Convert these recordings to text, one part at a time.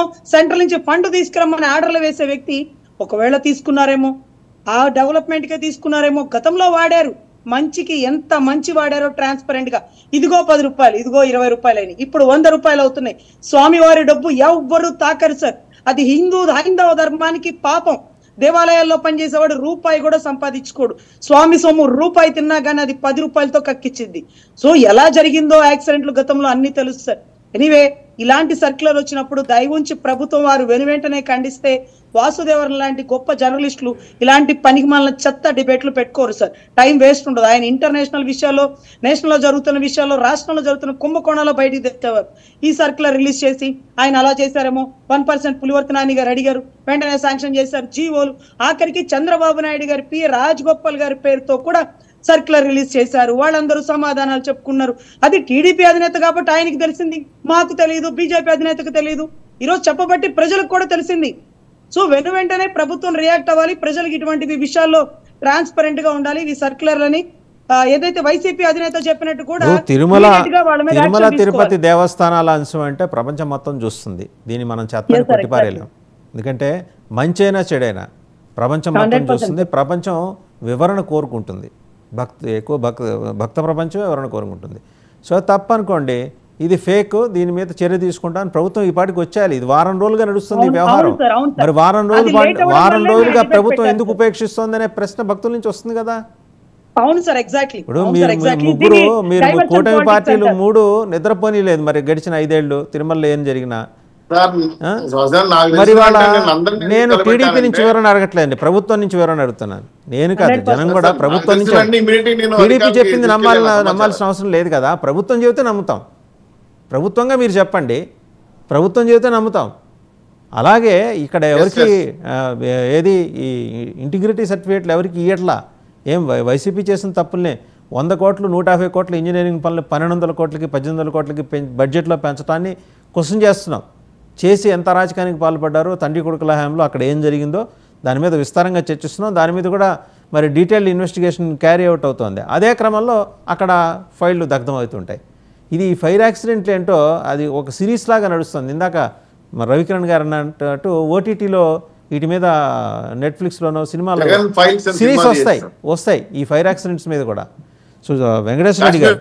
Central నుంచి fund తీసుకురమ్మని ఆర్డర్లు వేసే వ్యక్తి ఒకవేళ తీసుకున్నారేమో ఆ డెవలప్మెంట్ కే తీసుకున్నారేమో గతంలో వాడారు మంచికి ఎంత మంచి వాడారో ట్రాన్స్పరెంట్ గా ఇదిగో పది రూపాయలు ఇదిగో ఇరవై రూపాయలు అయినాయి ఇప్పుడు వంద రూపాయలు అవుతున్నాయి స్వామివారి డబ్బు ఎవ్వరు తాకరు సార్ అది హిందూ హైందవ ధర్మానికి పాపం దేవాలయాల్లో పనిచేసేవాడు రూపాయి కూడా సంపాదించుకోడు స్వామి సొమ్ము రూపాయి తిన్నా కానీ అది పది రూపాయలతో కక్కిచ్చింది సో ఎలా జరిగిందో యాక్సిడెంట్లు గతంలో అన్ని తెలుసు సార్ ఎనీవే ఇలాంటి సర్క్యులర్ వచ్చినప్పుడు దయవుంచి ప్రభుత్వం వారు వెనువెంటనే ఖండిస్తే వాసుదేవన్ లాంటి గొప్ప జర్నలిస్టులు ఇలాంటి పనికి మాలిన చెత్త డిబేట్లు పెట్టుకోరు సార్ టైం వేస్ట్ ఉండదు ఆయన ఇంటర్నేషనల్ విషయాల్లో నేషనల్ లో జరుగుతున్న విషయాల్లో రాష్ట్రంలో జరుగుతున్న కుంభకోణాలు బయటికి తెచ్చేవారు ఈ సర్క్యులర్ రిలీజ్ చేసి ఆయన అలా చేశారేమో వన్ పర్సెంట్ పులివర్తి నాని గారు అడిగారు వెంటనే శాంక్షన్ చేశారు జీవోలు ఆఖరికి చంద్రబాబు నాయుడు గారి పి రాజగోపాల్ గారి పేరుతో కూడా సర్క్యులర్ రిలీజ్ చేశారు వాళ్ళందరూ సమాధానాలు చెప్పుకున్నారు అది టీడీపీ అధినేత కాబట్టి ఆయనకి తెలిసింది మాకు తెలియదు బీజేపీ అధినేతకు తెలియదు ఈరోజు చెప్పబట్టి ప్రజలకు కూడా తెలిసింది సో వెను వెంటనే ప్రభుత్వం రియాక్ట్ అవ్వాలి ప్రజలకు ఇటువంటి విషయాల్లో ట్రాన్స్పరెంట్ గా ఉండాలి ఈ సర్క్యులర్లని ఆ, ఏదైతే వైసీపీ అధినేత చెప్పినట్టు కూడా ఇప్పుడు తిరుమల immediate గా వాళ్ళ మీద తిరుమల action తిరుపతి తీసుకోవాలి. దేవస్థానాల అంశం అంటే ప్రపంచం మొత్తం చూస్తుంది దీన్ని మనం చెత్తని Yes, sir, కొట్టిపారేయలేం ఎందుకంటే మంచైనా చెడైనా ప్రపంచం మొత్తం 100% చూస్తుంది ప్రపంచం వివరణ కోరుకుంటుంది భక్తి ఎక్కువ భక్త భక్త ప్రపంచం వివరణ కోరుకుంటుంది సో తప్పనుకోండి ఇది ఫేక్ దీని మీద చర్య తీసుకుంటాను ప్రభుత్వం ఈ పాటికి వచ్చేయాలి ఇది వారం రోజులుగా నడుస్తుంది ఈ అవును, వ్యవహారం అవును సార్, అవును సార్. మరి వారం అది రోజులు late పాటు- అవ్వడం వారం వల్లే రోజులుగా debate ప్రభుత్వం పెట్టారు ఎందుకు సార్. ఉపేక్షిస్తోంది అనే ప్రశ్న భక్తుల నుంచి వస్తుంది కదా అవును సార్ ఎగ్జాక్ట్లీ ఇప్పుడు మీరు మీ ముగ్గురు మీరు కూటమి పార్టీలు మూడు నిద్రపోనీ లేదు మరి గడిచిన ఐదేళ్లు తిరుమలలో ఏం జరిగినా సార్ ఆ? శ్మశానం నాకు మరి తెలిసిన వాళ్ళ అంటే నేను అందరినీ నేను టీడీపీ నిలబెట్టానంటే నుంచి వివరణ అడగట్లేదండి ప్రభుత్వం నుంచి వివరణ అడుగుతున్నాను నేను కాదు 100% జనం కూడా సార్, ప్రభుత్వం నాకు నుంచి తెలిసిన అన్ని immediately నేను టీడీపీ అధికారులకి చెప్పింది నమ్మాలి తీసుకెళ్ళాను నమ్మాల్సిన అవసరం లేదు కదా ప్రభుత్వం చెబితే నమ్ముతాం ప్రభుత్వంగా మీరు చెప్పండి ప్రభుత్వం చెబితే నమ్ముతాం అలాగే ఇక్కడ ఎవరికి ఆ, ఏది ఈ ఇంటిగ్రిటీ సర్టిఫికేట్లు ఎవరికి ఇయ్యట్లా ఏం వై- వైసీపీ చేసిన తప్పుల్ని వంద కోట్లు నూట యాభై కోట్ల ఇంజనీరింగ్ పనులు పన్నెండు వందల కోట్లకి పద్దెనిమిది వందల కోట్లకి పెం- బడ్జెట్లో పెంచడాన్ని క్వశ్చన్ చేస్తున్నాం చేసి ఎంత అరాచకానికి పాల్పడ్డారో తండ్రి కొడుకుల హయాంలో అక్కడ ఏం జరిగిందో దాని మీద విస్తారంగా చర్చిస్తున్నాం దాని మీద కూడా మరి డీటెయిల్డ్ ఇన్వెస్టిగేషన్ క్యారీ అవుట్ అవుతోంది అదే క్రమంలో అక్కడ ఫైళ్లు దగ్ధం అవుతుంటాయి ఇది ఈ ఫైర్ యాక్సిడెంట్ ఏంటో అది ఒక సిరీస్ లాగా నడుస్తుంది ఇందాక మరి రవికిరణ్ గారు అన్నట్టు ఓటీటీలో వీటి మీద నెట్ఫ్లిక్స్లోనో సినిమాలో జగన్ files and సిరీస్ సినిమా వస్తాయి వస్తాయి ఈ ఫైర్ యాక్సిడెంట్స్ మీద కూడా సో వెంకటేశ్వర రెడ్డి గారు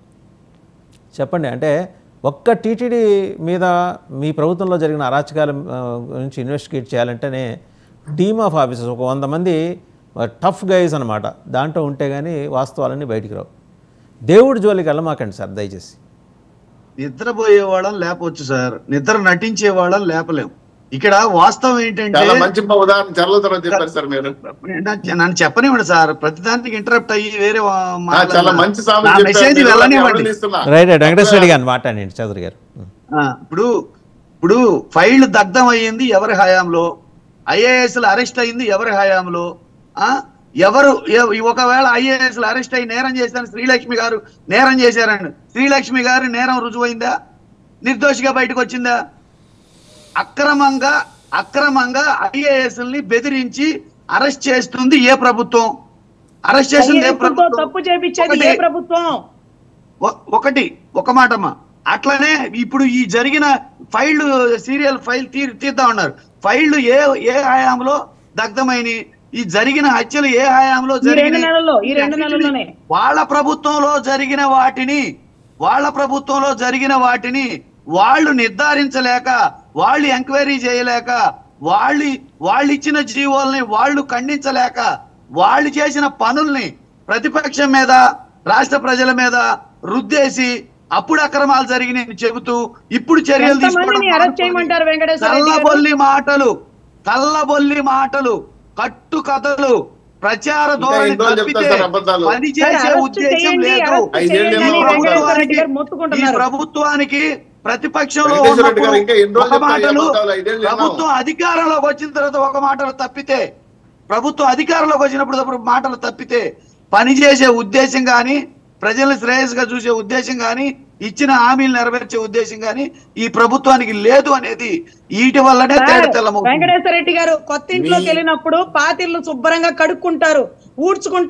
చెప్పండి అంటే ఒక్క టీటీడీ మీద మీ ప్రభుత్వంలో జరిగిన అరాచకాల ఆ, గురించి ఇన్వెస్టిగేట్ చేయాలంటేనే టీమ్ ఆఫ్ ఆఫీసర్స్ ఒక వంద మంది టఫ్ గైజ్ అనమాట దాంట్లో ఉంటే కానీ వాస్తవాలన్నీ బయటికి రావు దేవుడి జోలికి వెళ్ళమాకండి సార్ దయచేసి నిద్రపోయే వాళ్ళని లేపవచ్చు సార్ నిద్ర నటించే వాళ్ళని లేపలేం ఇక్కడ వాస్తవం ఏంటంటే చాలా మంచి ఉదాహరణ చర్ల తర్వాత చెప్పారు సార్ మీరు నన్ను- నన్ను చెప్పనివ్వండి సార్ ప్రతిదానికి ఇంటరప్ట్ అయ్యి వేరే వా- ఆ, మాట్లాడాలి. చాలా మంచి సామెత నా చెప్పారు. మెసేజ్ మీరు వెళ్ళనివ్వండి ఎవరిని ఇస్తున్నా? రైట్ రైట్ వెంకటేశ్వర రెడ్డి గారిని మాట్లాడండి చౌదరి గారు ఆ, ఇప్పుడు ఇప్పుడు ఫైల్ దగ్ధం అయ్యింది ఎవరి హయాంలో ఐఏఎస్ అరెస్ట్ అయింది ఎవరి హయాంలో ఆ ఎవరు ఎవ- ఒకవేళ ఐఏఎస్ అరెస్ట్ అయ్యి నేరం చేశాను శ్రీలక్ష్మి గారు నేరం చేశారండి శ్రీలక్ష్మి గారి నేరం రుజువైందా నిర్దోషిగా బయటకు వచ్చిందా అక్రమంగా అక్రమంగా ఐఏఎస్ ని బెదిరించి అరెస్ట్ చేస్తుంది ఏ ప్రభుత్వం అరెస్ట్ చేస్తుంది ఏ ఐఏఎస్లతో ప్రభుత్వం తప్పు చేపించేది ఏ ఒకటి. ప్రభుత్వం ఒ- ఒకటి ఒక మాటమ్మా అట్లనే ఇప్పుడు ఈ జరిగిన ఫైల్ సీరియల్ ఫైల్ తీ తీద్దాం అన్నారు ఫైళ్లు ఏ ఏ హయాంలో దగ్ధమైనవి ఈ జరిగిన హత్యలు ఏ హయాంలో ఈ రెండు జరిగినాయి? నెలల్లో, ఈ రెండు నెలల్లోనే. వాళ్ళ ప్రభుత్వంలో జరిగిన వాటిని వాళ్ళ ప్రభుత్వంలో జరిగిన వాటిని వాళ్ళు నిర్ధారించలేక వాళ్ళు ఎంక్వైరీ చేయలేక వాళ్ళు వాళ్ళు ఇచ్చిన జీవోల్ని వాళ్ళు ఖండించలేక వాళ్ళు చేసిన పనుల్ని ప్రతిపక్షం మీద రాష్ట్ర ప్రజల మీద రుద్దేసి అప్పుడు అక్రమాలు జరిగినాయని చెబుతూ ఇప్పుడు చర్యలు ఎంతమందిని arrest చేయమంటారు వెంకటేశ్వర రెడ్డి గారు? కల్లబొల్లి మాటలు కల్లబొల్లి మాటలు కట్టు కథలు ప్రచార ధోరణి ఎన్ని రోజులు తప్పితే చెప్తారు సార్ అబద్ధాలు? పని సార్, చేసే అరెస్ట్ ఉద్దేశం చేయండి, లేదు అరెస్ట్ ఐదేళ్ళు చేయండి ఏమో అని అవుతుంది. వెంకటేశ్వర రెడ్డి గారు ఈ మొత్తుకుంటున్నారు ప్రభుత్వానికి ప్రతిపక్షంలో వెంకటేశ్వర రెడ్డి ఉన్నప్పుడు గారు ఇంకా ఎన్ని రోజులు ఒక చెప్తారు? మాటలు అబద్ధాలు ఐదేళ్ళు ఏమో. ప్రభుత్వం అధికారంలోకి వచ్చిన తర్వాత ఒక మాటలు తప్పితే ప్రభుత్వం అధికారంలోకి వచ్చినప్పుడు అప్పుడు మాటలు తప్పితే పని చేసే ఉద్దేశం కానీ ప్రజల్ని శ్రేయస్గా చూసే ఉద్దేశం కానీ ఇచ్చిన హామీలు నెరవేర్చే ఉద్దేశం కానీ ఈ ప్రభుత్వానికి లేదు అనేది వీటి వల్లనే తేడా సార్, తెల్లమవుతుంది వెంకటేశ్వర రెడ్డి గారు కొత్త ఇంట్లోకి మీ- వెళ్ళినప్పుడు పాతిళ్ళు శుభ్రంగా కడుక్కుంటారు ఊడ్చుకుంటారు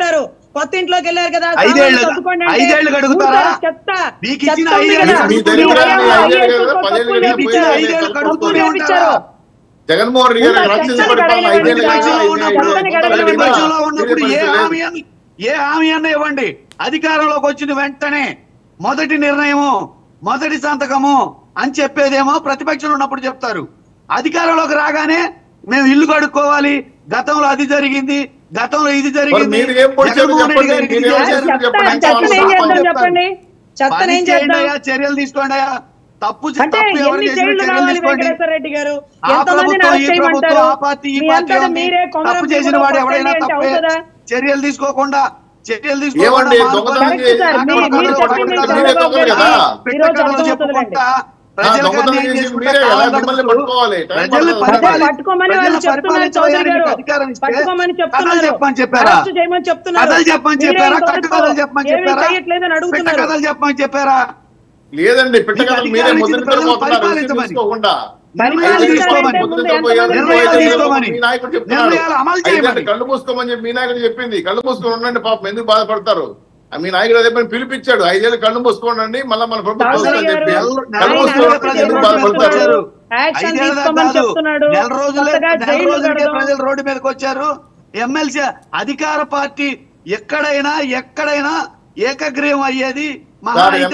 కొత్త ఇంట్లోకి వెళ్ళారు కదా ఐదేళ్ళు- సామాన్లు సర్దుకోండి అంటే ఐదేళ్ళు కడుగుతారా? ఊరుకోరు, చెత్త మీకు చెత్త ఇచ్చిన ఉంది ఐదేళ్ళు కదా. మీ మీ దగ్గర హయాంలో ఐదేళ్ళు ఐఏఎస్ కదా, తో పదేళ్ళు తప్పులు కదా, మీకు ఇచ్చిన చేయించారు. ఐదేళ్ళు తప్పులు కడుగుతూనే చేయించారు. ఉంటారా? జగన్మోహన్ రెడ్డి గారు ఉన్న రాక్షస చట్టాలు పరిపాలన కడగండి, ఐదేళ్ళు చట్టాలు కాదు, ఐదేళ్ళు ఉన్నప్పుడు కాదు. కడగండి. ప్రతిపక్షంలో ఉన్నప్పుడు ఏ లేదు. హామీ అన్న ఏ హామీ అన్న ఇవ్వండి అధికారంలోకి వచ్చిన వెంటనే మొదటి నిర్ణయము మొదటి సంతకము అని చెప్పేదేమో ప్రతిపక్షంలో ఉన్నప్పుడు చెప్తారు అధికారంలోకి రాగానే మేము ఇల్లు కడుక్కోవాలి గతంలో అది జరిగింది గతంలో ఇది జరిగింది మీరు ఏం పొడిచారో జగన్మోహన్ రెడ్డి చెప్పండి, గారికి మీరు ఇది ఏం చేశారు. చేశారో చెత్త చెప్పండి. అంటే చెత్తను ఏం వాళ్ళు చేద్దాం చెప్తారు. చెప్పండి చెత్తను పని ఏం చేయండి చేద్దాం అయ్యా, చర్యలు తీసుకోండి అయ్యా తప్పు చే- అంటే తప్పు ఎవరు ఎన్ని చేసినా జైళ్లు చర్యలు కావాలి తీసుకోండి వెంకటేశ్వర రెడ్డి గారు ఆ ఎంతమందిని ప్రభుత్వం, అరెస్ట్ ఈ ప్రభుత్వం, చేయమంటారు ఆ పార్టీ, ఈ మీ పార్టీ అంతటా ఉంది. మీరే కొమరం తప్పు చేసిన భీముడు వాడు ఎవడైనా కొట్టండి అంటే తప్పే అవుతుందా? చర్యలు తీసుకోకుండా చర్యలు తీసుకోకుండా ఏమండి, మానుకోండి. దొంగతనం కరెక్ట్ సార్, మీ- దొంగతనం మీరు పట్టుకుంటారు, చెప్పింది మీరే చంద్రబాబు దొంగలు గారికి కదా. ఈరోజు పెట్టకథలు అర్థమవుతుందండి. చెప్పుకుంటా ఆ, ప్రజలకు దొంగతనం అన్యాయం చేసి చేసుకుంటా మీరే కదా, కాలం మిమ్మల్ని గడుపుతూ పట్టుకోవాలి. టైం ప్రజల్ని పడుతుంది. అదే పరిపాలి- పట్టుకోమని వాళ్ళు ప్రజల్ని చెప్తున్నారు పరిపాలించడానికి చౌదరి గారు అధికారం ఇస్తే పట్టుకోమని కథలు చెప్తున్నారు చెప్పమని చెప్పారా అరెస్ట్ చేయమని చెప్తున్నారు కథలు చెప్పమని మీరే చెప్పారా ఇంకొకటి కట్టు కథలు చెప్పమని ఏమీ చెప్పారా చేయట్లేదని పిట్ట అడుగుతున్నారు కథలు చెప్పమని చెప్పారా లేదండి పిట్టకథలు మీకు మీరే అధికారం ముద్ర ఇచ్చిన ప్రజలను పోతున్నారు పరిపాలించమని. తీసుకోకుండా నిర్ణయాలు ఐదేళ్ళు తీసుకోమని ముందు ముద్రతో ఎంతమంది పోయారు, నిర్ణయాలు ఐదేళ్ళు తీసుకోమని. మీ నాయకుడు చెప్తున్నాడు. నిర్ణయాలు అమలు ఐదేళ్ళు చేయమని. కళ్ళు మూసుకోమని చెప్పి మీ నాయకుడు చెప్పింది కళ్ళు మూసుకొని ఉండండి పాపం ఎందుకు బాధపడతారు ఆ మీ నాయకుడు అదే పని పిలిపించాడు ఐదేళ్ళు కళ్ళు మూసుకోండి మళ్ళీ మన ప్రభుత్వం చౌదరి వస్తుందని చెప్పి గారు, కళ్ళు ఆయన మూసుకొని అరెస్ట్ ఉండండి, ఎందుకు చేయమని బాధపడతారు చెప్తున్నాడు. యాక్షన్ ఐదేళ్ల దాకా తీసుకోమని కాదు. చెప్తున్నాడు నెల రోజులే కొత్తగా నెల జైలు రోజులకే కడదాం. ప్రజలు రోడ్డు మీదకి వచ్చారు ఎమ్మెల్సీ అధికార పార్టీ ఎక్కడైనా ఎక్కడైనా ఏకగ్రీవం అయ్యేది మహా దాని